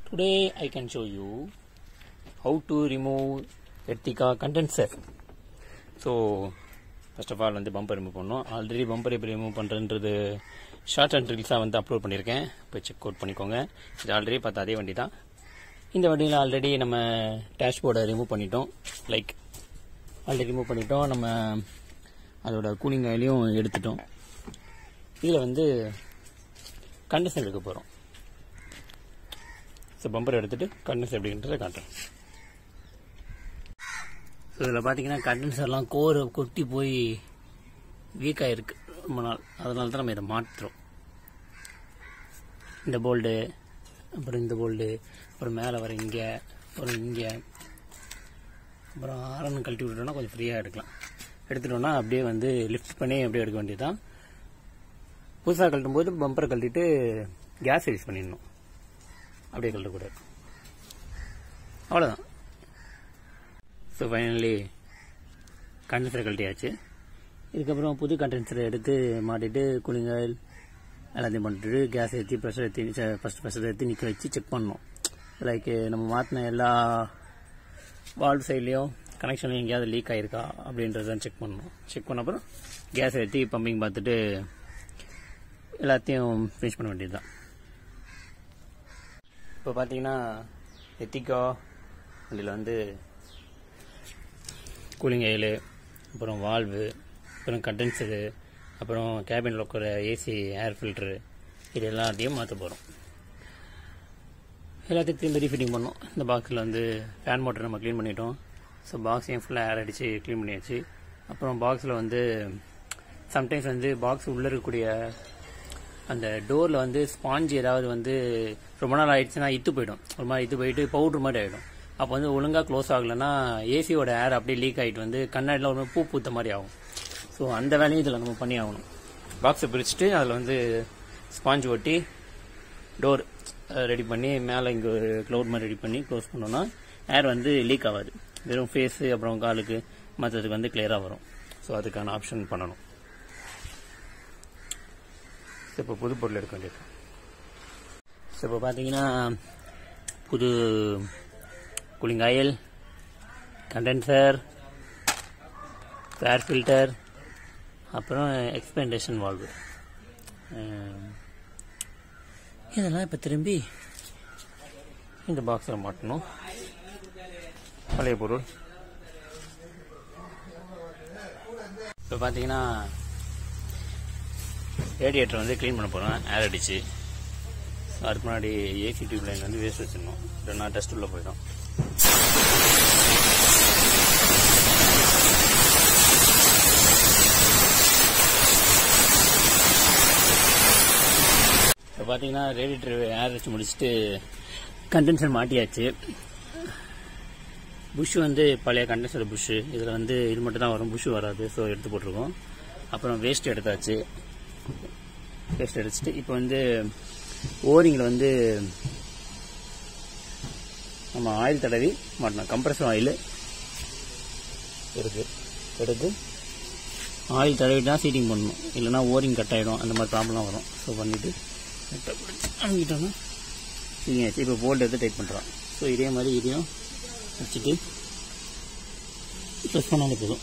Today I can show you how to remove Ertiga condenser. So first of all வந்து bumper remove பண்ணோம் already bumper எப்படி remove பண்ணுறன்றது short and ரீல்ஸாக வந்து upload பண்ணியிருக்கேன் போய் செக் அவுட் பண்ணிக்கோங்க இது ஆல்ரெடி பார்த்த அதே வண்டி தான் இந்த வண்டியில் ஆல்ரெடி நம்ம டேஷ்போர்டை ரிமூவ் பண்ணிட்டோம் லைக் ஆல்ரெடி ரிமூவ் பண்ணிட்டோம் நம்ம அதோட கூலிங் ஆயிலையும் எடுத்துட்டோம் இதில் வந்து கண்டென்சர் எடுக்க போகிறோம் ஸோ பம்பர் எடுத்துட்டு கண்டென்சர் எப்படின்றத காட்டுறேன் ஸோ இதில் பார்த்தீங்கன்னா கண்டென்சர்லாம் கோர் கொட்டி போய் வீக் ஆகிருக்கு ரொம்ப நாள் அதனால தான் நம்ம இதை மாற்றுறோம் இந்த போல்டு அப்புறம் இந்த போல்டு அப்புறம் மேலே வர இங்கே அப்புறம் இங்கே அப்புறம் ஆரன் கழட்டி விட்டோம்னா கொஞ்சம் ஃப்ரீயாக எடுக்கலாம் எடுத்துட்டோம்னா அப்படியே வந்து லிஃப்ட் பண்ணி அப்படியே எடுக்க வேண்டியதுதான் புதுசாக கழட்டும் போது பம்பரை கழட்டிட்டு கேஸ் யூஸ் பண்ணிடணும் அப்படியே கழட்டக்கூடாது அவ்வளோதான் ஸோ ஃபைனலி கண்டென்சரை கழட்டியாச்சு இதுக்கப்புறம் புது கண்டென்சரை எடுத்து மாட்டிட்டு கூலிங் ஆயில் எல்லாத்தையும் பண்ணிட்டு கேஸ் ஏற்றி ப்ரெஷர் ஏற்றி ஃபஸ்ட் ப்ரெஷர் ஏற்றி நிற்க வச்சு செக் பண்ணணும் லைக் நம்ம மாற்றின எல்லா வால்வ் சைட்லேயும் கனெக்ஷன்லையும் எங்கேயாவது லீக் ஆகிருக்கா அப்படின்றத செக் பண்ணணும் செக் பண்ண அப்புறம் கேஸ் ஏற்றி பம்பிங் பார்த்துட்டு எல்லாத்தையும் ஃபினிஷ் பண்ண வேண்டியது தான் இப்போ பார்த்தீங்கன்னா எத்திகா வண்டியில் வந்து கூலிங் ஆயிலு அப்புறம் வால்வு அப்புறம் கண்டென்சரு அப்புறம் கேபினில் இருக்கிற ஏசி ஏர் ஃபில்ட்ரு இது எல்லாத்தையும் மாற்ற போகிறோம் எல்லாத்தையும் திரும்பி ரீஃபிட்டிங் பண்ணோம் இந்த பாக்ஸில் வந்து ஃபேன் மோட்டர் நம்ம க்ளீன் பண்ணிட்டோம் ஸோ பாக்ஸையும் ஃபுல்லாக ஏர் அடித்து க்ளீன் பண்ணியாச்சு அப்புறம் பாக்ஸில் வந்து சம்டைம்ஸ் வந்து பாக்ஸ் உள்ளே இருக்கக்கூடிய அந்த டோரில் வந்து ஸ்பாஞ்ச் ஏதாவது வந்து ரொம்ப நாள் ஆயிடுச்சுன்னா இத்து போயிடும் ஒரு மாதிரி இத்து போயிட்டு பவுட்ரு மாதிரி ஆகிடும் அப்போ வந்து ஒழுங்காக க்ளோஸ் ஆகலைன்னா ஏசியோட ஏர் அப்படியே லீக் ஆகிட்டு வந்து கண்ணாடியில் ஒரு பூ பூத்த மாதிரி ஆகும் ஸோ அந்த வேலையும் இதில் நம்ம பண்ணி ஆகணும் பாக்ஸை பிரிச்சுட்டு அதில் வந்து ஸ்பாஞ்ச் ஒட்டி டோர் ரெடி பண்ணி மேலே இங்கே ஒரு க்ளவுட் மாதிரி ரெடி பண்ணி க்ளோஸ் பண்ணோன்னா ஏர் வந்து லீக் ஆகாது வெறும் ஃபேஸு அப்புறம் காலுக்கு மற்றதுக்கு வந்து கிளியராக வரும் ஸோ அதுக்கான ஆப்ஷன் பண்ணணும் ஸோ இப்போ புது பொருள் எடுக்க வேண்டியது ஸோ இப்போ பார்த்தீங்கன்னா புது cooling oil condenser air filter அப்புறம் எக்ஸ்பெண்டேஷன் வால்வு இதெல்லாம் இப்போ திரும்பி இந்த பாக்ஸில் மாட்டணும் பழைய பொருள் இப்போ பார்த்தீங்கன்னா ரேடியேட்டர் வந்து க்ளீன் பண்ண போகிறோம் ஏர் அடிச்சு அதுக்கு முன்னாடி ஏசி டியூப் லைன் வந்து வேஸ்ட் வச்சிடணும் இல்லைன்னா டஸ்ட் உள்ள போயிடும் இப்போ பார்த்தீங்கன்னா ரேடியேட்டர் ஏர் வச்சு முடிச்சுட்டு கண்டென்சர் மாட்டியாச்சு புஷ் வந்து பழைய கண்டென்சர் புஷ்ஷு இதில் வந்து இது மட்டும் தான் வரும் புஷ் வராது ஸோ எடுத்து போட்டிருக்கோம் அப்புறம் வேஸ்ட் எடுத்தாச்சு வேஸ்ட் எடுத்துட்டு இப்போ வந்து ஓரிங்கில் வந்து நம்ம ஆயில் தடவி மாட்டணும் கம்ப்ரஸர் ஆயில் இருக்கு எடுத்து ஆயில் தடவி தான் சீட்டிங் பண்ணணும் இல்லைனா ஓரிங் கட் ஆகிடும் அந்த மாதிரி ப்ராப்ளம் வரும் ஸோ பண்ணிவிட்டு அமுக்கிட்டோம்னா சீட்டிங் ஆச்சு இப்போ போல்ட் எடுத்து டைட் பண்ணுறோம் ஸோ இதே மாதிரி இதையும் வச்சுட்டு ப்ரெஸ் பண்ணாலே போதும்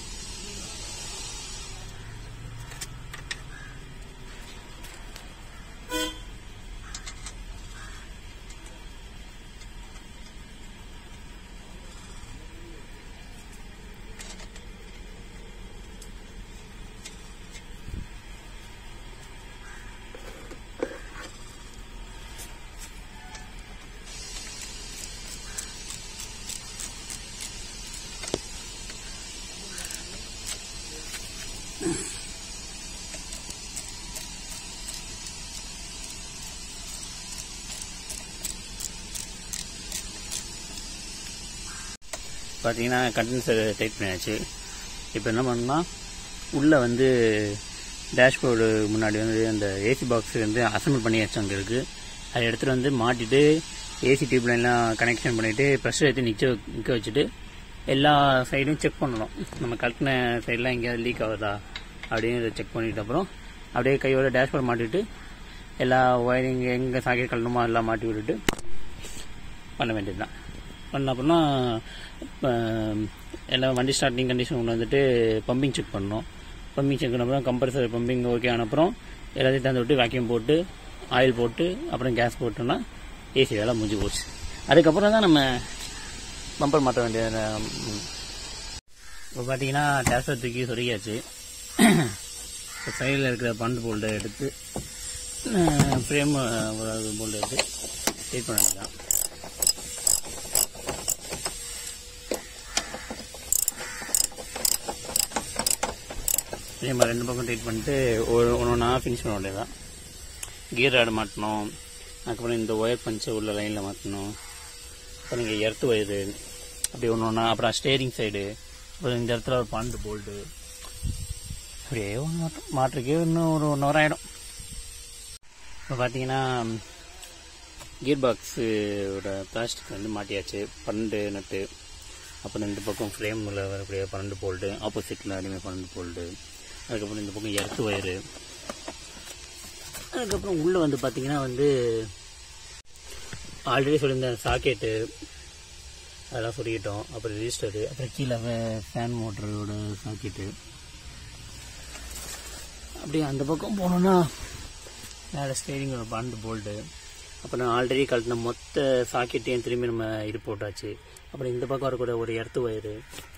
பார்த்தீங்கன்னா கண்டென்சர் டைட் பண்ணியாச்சு இப்போ என்ன பண்ணணும்னா உள்ளே வந்து டேஷ்போர்டு முன்னாடி வந்து அந்த ஏசி பாக்ஸ் வந்து அசம்பிள் பண்ணியாச்சு அங்கே இருக்குது அதை எடுத்துகிட்டு வந்து மாட்டிட்டு ஏசி டியூப் லைன்லாம் கனெக்ஷன் பண்ணிவிட்டு ப்ரெஷர் ஏற்றி நிற்க நிற்க வச்சுட்டு எல்லா சைடும் செக் பண்ணணும் நம்ம கட்டின சைடெலாம் எங்கேயாவது லீக் ஆகுதா அப்படின்னு செக் பண்ணிட்டு அப்புறம் அப்படியே கையோட டேஷ்போர்ட் மாட்டிட்டு எல்லா ஒயரிங் எங்கே சாக்கெட் கழணுமோ எல்லாம் மாட்டி விட்டுட்டு பண்ண வேண்டியது தான் பண்ண அப்புறம்னா இப்போ எல்லாம் வண்டி ஸ்டார்டிங் கண்டிஷன் கொண்டு வந்துட்டு பம்பிங் செக் பண்ணணும் பம்பிங் செக் பண்ண அப்புறம் கம்ப்ரஸர் பம்பிங் ஓகே ஆன அப்புறம் எல்லாத்தையும் தந்து விட்டு வேக்யூம் போட்டு ஆயில் போட்டு அப்புறம் கேஸ் போட்டோம்னா ஏசி வேலை முடிஞ்சு போச்சு அதுக்கப்புறம் தான் நம்ம பம்பர் மாற்ற வேண்டிய இப்போ பார்த்தீங்கன்னா டேஸ்டர் தூக்கி சொருகியாச்சு இப்போ சைடில் இருக்கிற பண்ட் போல்டை எடுத்து ஃப்ரேம் ஒரு போல்டு எடுத்து டைட் பண்ண வேண்டியதான் ஃப்ரேம் ரெண்டு பக்கம் டைட் பண்ணிட்டு ஒரு ஒன்று ஒன்றா ஃபினிஷ் பண்ண வேண்டியதான் கியர் ராடு மாட்டணும் அதுக்கப்புறம் இந்த ஒயர் பஞ்சை உள்ள லைனில் மாற்றணும் அப்புறம் இங்கே எர்த்து ஒயரு அப்படி ஒன்று ஒன்றா அப்புறம் ஸ்டேரிங் சைடு அப்புறம் இந்த இடத்துல ஒரு பாண்டு போல்டு அப்படியே ஒன்று மாட்டோம் மாட்டுறதுக்கே இன்னும் ஒரு ஒன் ஹவர் ஆகிடும் இப்போ பார்த்தீங்கன்னா கியர் பாக்ஸோட பிளாஸ்டிக் வந்து மாட்டியாச்சு பன்னெண்டு நட்டு அப்புறம் இந்த பக்கம் ஃப்ரேமில் வரக்கூடிய பன்னெண்டு போல்டு ஆப்போசிட்டில் அடிமை பன்னெண்டு போல்டு அதுக்கப்புறம் இந்த பக்கம் எர்த்து ஒயரு அதுக்கப்புறம் உள்ளே வந்து பார்த்தீங்கன்னா வந்து ஆல்ரெடி சொல்லியிருந்த சாக்கெட்டு அதெல்லாம் சொல்லிக்கிட்டோம் அப்புறம் ரெஜிஸ்டரு அப்புறம் கீழே ஃபேன் மோட்டரோட சாக்கெட்டு அப்படியே அந்த பக்கம் போனோன்னா மேலே ஸ்டேரிங்கோட பண்டு போல்டு அப்புறம் ஆல்ரெடி கழட்டின மொத்த சாக்கெட்டையும் திரும்பி நம்ம இது போட்டாச்சு அப்புறம் இந்த பக்கம் வரக்கூடிய ஒரு எர்த்து ஒயரு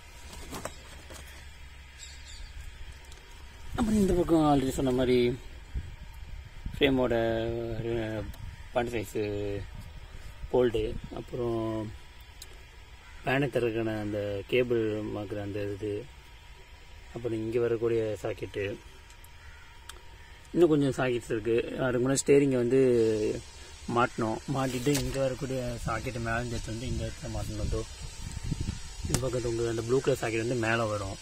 அப்புறம் இந்த பக்கம் ஆல்ரெடி சொன்ன மாதிரி ஃப்ரேமோட பாண்ட் சைஸு போல்டு அப்புறம் பேனை திறக்கிற அந்த கேபிள் மாக்குற அந்த இது அப்புறம் இங்கே வரக்கூடிய சாக்கெட்டு இன்னும் கொஞ்சம் சாக்கெட்ஸ் இருக்குது அதுக்கு முன்னாடி ஸ்டேரிங்கை வந்து மாட்டினோம் மாட்டிட்டு இங்கே வரக்கூடிய சாக்கெட்டு மேலே இந்த இடத்துல வந்து இந்த இடத்துல மாட்டணும் அதோ இந்த பக்கத்து உங்களுக்கு அந்த ப்ளூ கலர் சாக்கெட் வந்து மேலே வரும்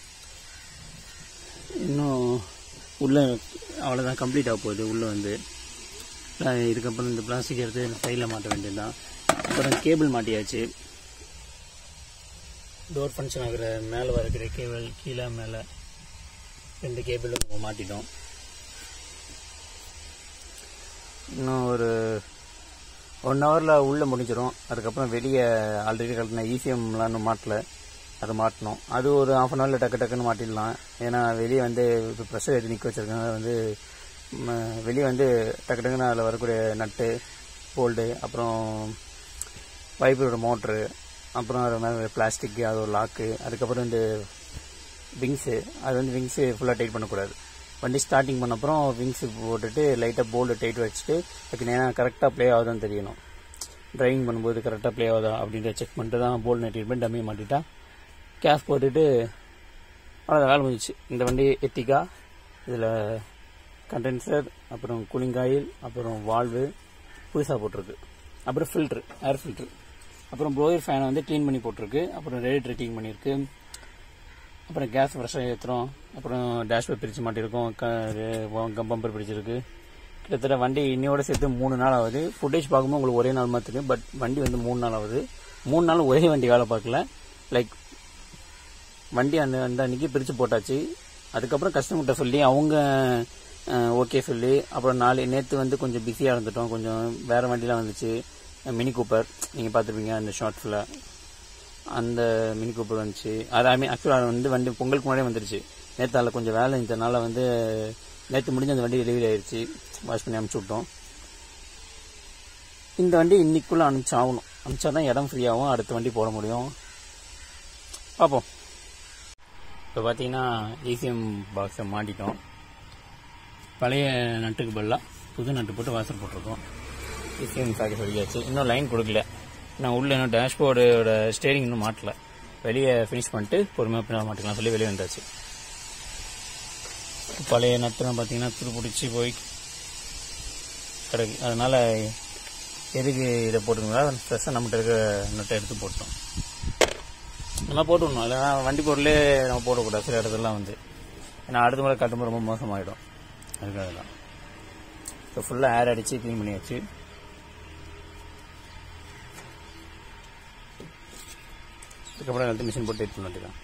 இன்னும் உள்ளே அவ்வளோதான் கம்ப்ளீட் ஆக போகுது உள்ளே வந்து அஹ் இதுக்கப்புறம் இந்த பிளாஸ்டிக் எடுத்து சைடில் மாட்ட வேண்டியது தான் அப்புறம் கேபிள் மாட்டியாச்சு டோர் ஃபங்க்ஷன் ஆகிற மேலே வரக்கூடிய கேபிள் கீழே மேலே ரெண்டு கேபிளும் நம்ம மாட்டிட்டோம் இன்னும் ஒரு ஒன் ஹவரில் உள்ளே முடிஞ்சிடும் அதுக்கப்புறம் வெளியே ஆல்ரெடி கலட்டின இசிஎம்லாம் இன்னும் மாட்டல அதை மாட்டணும் அது ஒரு ஆஃப் அன் ஹவரில் டக்கு டக்குன்னு மாட்டிடலாம் ஏன்னா வெளியே வந்து இப்போ ப்ரெஷர் எடுத்து நிற்க வச்சிருக்காங்க வந்து ம- வெளியே வந்து டக்கு டக்குன்னு அதில் வரக்கூடிய நட்டு போல்டு அப்புறம் பைப்போட மோட்ரு அப்புறம் அது மேலே பிளாஸ்டிக் அது ஒரு லாக்கு அதுக்கப்புறம் இந்த விங்ஸு அது வந்து விங்ஸு ஃபுல்லாக டைட் பண்ணக்கூடாது வண்டி ஸ்டார்டிங் பண்ண அப்புறம் விங்ஸ் போட்டுட்டு லைட்டாக போல்டு டைட் வச்சுட்டு அதுக்கு நேரம் கரெக்டாக ப்ளே ஆகுதான்னு தெரியணும் டிரைவிங் பண்ணும்போது கரெக்டாக ப்ளே ஆகுதா அப்படின்ற செக் பண்ணிட்டு தான் போல்டு நெட்டிட் பண்ணி டம்மி மாட்டிட்டா கேஸ் போட்டுட்டு அவ்வளோ வேலை முடிஞ்சிச்சு இந்த வண்டி எத்திகா இதில் கண்டென்சர் அப்புறம் கூலிங் ஆயில் அப்புறம் வால்வு புதுசாக போட்டிருக்கு அப்புறம் ஃபில்ட்ரு ஏர் ஃபில்ட்ரு அப்புறம் ப்ளோயர் ஃபேனை வந்து க்ளீன் பண்ணி போட்டிருக்கு அப்புறம் ரேட் ரேட்டிங் பண்ணியிருக்கு அப்புறம் கேஸ் ஃப்ரெஷ்ஷாக ஏற்றுறோம் அப்புறம் டேஷ்போர்ட் பிரித்து மாட்டியிருக்கோம் க பம்பர் பிடிச்சிருக்கு கிட்டத்தட்ட வண்டி இன்னையோட சேர்த்து மூணு நாள் ஆகுது ஃபுட்டேஜ் பார்க்கும்போது உங்களுக்கு ஒரே நாள் மாதிரி தெரியும் பட் வண்டி வந்து மூணு நாள் ஆகுது மூணு நாள் ஒரே வண்டி வேலை பார்க்கல லைக் வண்டி அந்த அந்த அன்னைக்கு பிரித்து போட்டாச்சு அதுக்கப்புறம் கஸ்டமர்கிட்ட சொல்லி அவங்க ஓகே சொல்லி அப்புறம் நாளை நேற்று வந்து கொஞ்சம் பிஸியாக இருந்துட்டோம் கொஞ்சம் வேறு வண்டிலாம் வந்துச்சு மினி கூப்பர் நீங்கள் பார்த்துருப்பீங்க அந்த ஷார்ட்ஸில் அந்த மினி கூப்பர் வந்துச்சு அது ஐ மீன் ஆக்சுவலாக வந்து வண்டி பொங்கலுக்கு முன்னாடியே வந்துருச்சு நேற்று அதில் கொஞ்சம் வேலை இருந்ததுனால வந்து நேற்று முடிஞ்சு அந்த வண்டி டெலிவரி ஆயிடுச்சு வாஷ் பண்ணி அனுப்பிச்சி விட்டோம் இந்த வண்டி இன்னைக்குள்ளே அனுப்பிச்சு ஆகணும் அனுப்பிச்சா தான் இடம் ஃப்ரீ ஆகும் அடுத்த வண்டி போட முடியும் பார்ப்போம் இப்போ பார்த்தீங்கன்னா இசிஎம் பாக்ஸை மாட்டிட்டோம் பழைய நட்டுக்கு பதிலாக புது நட்டு போட்டு வாசல் போட்டிருக்கோம் இசிஎம் சாக்கெட் சொல்லியாச்சு இன்னும் லைன் கொடுக்கல நான் உள்ள இன்னும் டேஷ்போர்டோட ஸ்டேரிங் இன்னும் மாட்டல வெளியே ஃபினிஷ் பண்ணிட்டு பொறுமையாக பின்னால் மாட்டிக்கலாம் சொல்லி வெளியே வந்தாச்சு பழைய நட்டுலாம் பார்த்தீங்கன்னா துரு பிடிச்சி போய் கிடக்கு அதனால எதுக்கு இதை போட்டுங்களா ஃப்ரெஷ்ஷாக நம்மகிட்ட இருக்க நட்டை எடுத்து போட்டோம் நம்ம போட்டுடணும் இல்லைன்னா வண்டி பொருளே நம்ம போடக்கூடாது சில இடத்துலலாம் வந்து ஏன்னா அடுத்த முறை கட்டும்போது ரொம்ப மோசமாயிடும் அதுக்காக தான் இப்போ ஃபுல்லாக ஏர் அடித்து க்ளீன் பண்ணியாச்சு அதுக்கப்புறம் எல்லாத்தையும் மிஷின் போட்டு டைட் பண்ண வேண்டியதான்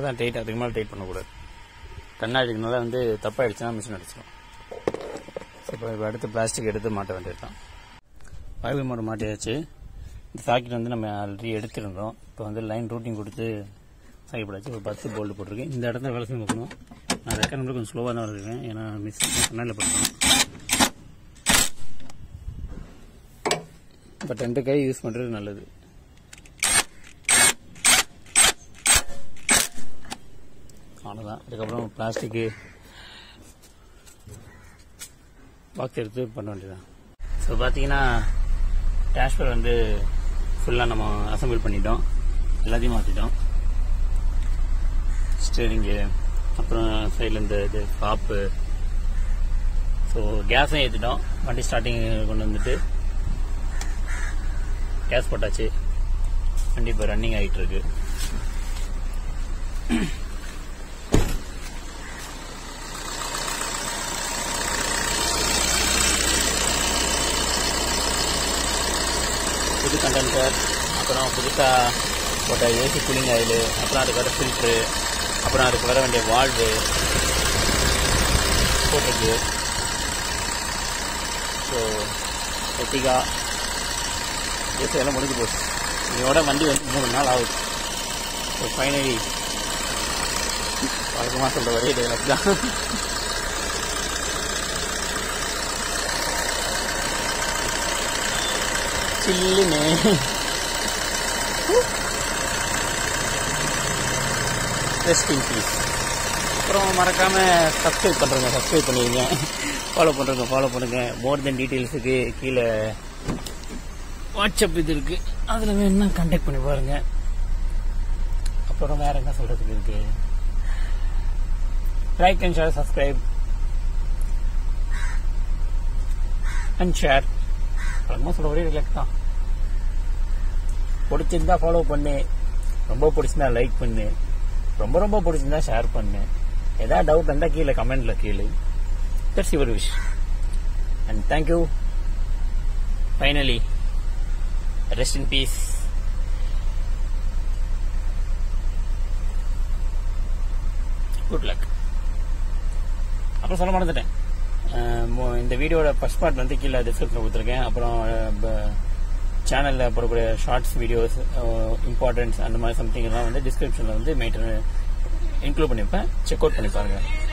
அவ்வளோதான் டைட் அதுக்கு மேலே டைட் பண்ணக்கூடாது கண்ணாடினால வந்து தப்பாயிடுச்சுன்னா மிஷின் அடிச்சிடும் ஸோ இப்போ இப்போ அடுத்து பிளாஸ்டிக் எடுத்து மாட்ட வேண்டியது தான் ஃபைபர் மோட்டர் மாட்டியாச்சு இந்த சாக்கெட் வந்து நம்ம ஆல்ரெடி எடுத்திருந்தோம் இப்போ வந்து லைன் ரூட்டிங் கொடுத்து சாக்கெட் போடாச்சு ஒரு பத்து போல்டு போட்டிருக்கேன் இந்த இடத்துல வேலை செய்ய பார்க்கணும் நான் ரெக்கார்ட் கொஞ்சம் ஸ்லோவாக தான் இருக்கேன் ஏன்னா மிஸ் கண்ணாடியில் போட்டுருக்கேன் பட் ரெண்டு கை யூஸ் பண்ணுறது நல்லது அவ்வளோதான் அதுக்கப்புறம் பிளாஸ்டிக்கு பாக்ஸ் எடுத்து பண்ண வேண்டியதான் ஸோ பார்த்தீங்கன்னா டேஷ்பர் வந்து ஃபுல்லாக நம்ம அசம்பிள் பண்ணிட்டோம் எல்லாத்தையும் மாற்றிட்டோம் ஸ்டேரிங்கு அப்புறம் சைடில் இந்த இது காப்பு ஸோ கேஸும் ஏற்றிட்டோம் வண்டி ஸ்டார்டிங் கொண்டு வந்துட்டு கேஸ் போட்டாச்சு வண்டி இப்போ ரன்னிங் ஆகிட்டு இருக்கு புது கண்டென்சர் அப்புறம் புதுசாக போட்ட ஏசி கூலிங் ஆயில் அப்புறம் அதுக்கு வர ஃபில்ட்ரு அப்புறம் அதுக்கு வர வேண்டிய வால்வு போட்டிருக்கு ஸோ எத்திகா ஏசி எல்லாம் முடிஞ்சு போச்சு இதோட வண்டி வந்து மூணு நாள் ஆகுது ஸோ ஃபைனலி வழக்கமாக சொல்கிற ஒரே டைலாக் தான் சில்லுன்னு ரெஸ்ட் இன் பீஸ் அப்புறம் மறக்காம சப்ஸ்கிரைப் பண்ணுறங்க சப்ஸ்கிரைப் பண்ணிடுங்க ஃபாலோ பண்ணுறங்க ஃபாலோ பண்ணுங்க மோர் தென் டீட்டெயில்ஸுக்கு கீழே வாட்ஸ்அப் இது இருக்கு அதில் வேணும்னா கான்டாக்ட் பண்ணி பாருங்க அப்புறம் வேற என்ன சொல்றதுக்கு இருக்கு like and share subscribe and share வழக்கமாக சொல்ல ஒரே ரிலாக்ஸ் தான் பிடிச்சிருந்தா ஃபாலோ பண்ணு ரொம்ப பிடிச்சிருந்தா லைக் பண்ணு ரொம்ப ரொம்ப பிடிச்சிருந்தா ஷேர் பண்ணு ஏதாவது டவுட் இருந்தால் கீழே கமெண்ட்ல கீழே that's your wish and thank you finally rest in peace good luck அப்புறம் சொல்ல மறந்துட்டேன் அஹ் மோ- இந்த வீடியோட ஃபர்ஸ்ட் பார்ட் வந்து கீழே டிஸ்கிரிப்ஷனில் கொடுத்துருக்கேன் அப்புறம் சேனலில் போடக்கூடிய ஷார்ட்ஸ் வீடியோஸ் இம்பார்ட்டன்ஸ் அந்த மாதிரி சம்திங் எல்லாம் வந்து டிஸ்கிரிப்ஷனில் வந்து மெயின்டைன் இன்க்ளூட் பண்ணியிருப்பேன் செக் அவுட் பண்ணி பாருங்க